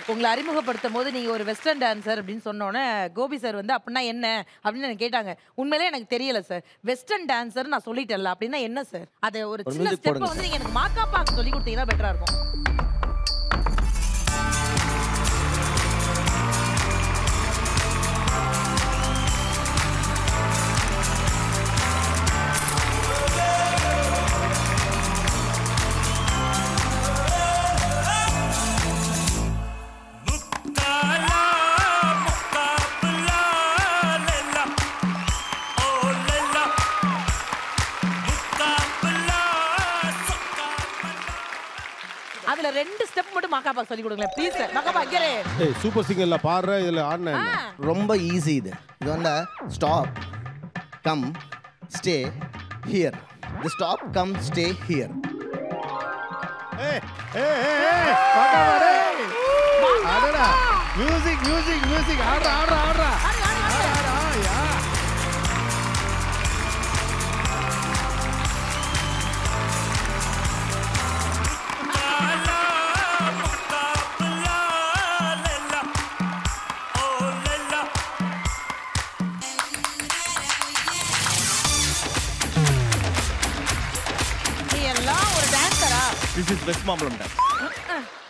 உங்களை அறிமுகப்படுத்தும் போது நீங்க ஒரு வெஸ்டர்ன் டான்சர் அப்படின்னு சொன்னோன்னே கோபி சார் வந்து அப்படின்னா என்ன அப்படின்னு எனக்கு கேட்டாங்க உண்மையிலே எனக்கு தெரியல சார் வெஸ்டர்ன் டான்சர் நான் சொல்லிட்டேன்ல அப்படின்னா என்ன சார் அது ஒரு ஒரு சின்ன music ஸ்டெப் போடுங்க வந்து நீங்க எனக்கு மாக்காப்பாக்கு சொல்லி கொடுத்தீங்கன்னா பெட்டரா இருக்கும் அதுல ரெண்டு ஸ்டெப் மட்டும் மாக்காப்பா சொல்லி கொடுங்களேன் ப்ளீஸ் சார் மாக்காப்பா அக்கறே ஏய் சூப்பர் சிங்கர்ல பாடுற இதுல ஆடின ரொம்ப ஈஸி இது இது வந்து stop come stay here the stop come stay here அடடா மியூசிக் மியூசிக் மியூசிக் ஆடுறா ஆடுறா ஆடுறா ஆடுறா, யா. நீ எல்லாம் ஒரு டான்சரா this is West Mambalam dance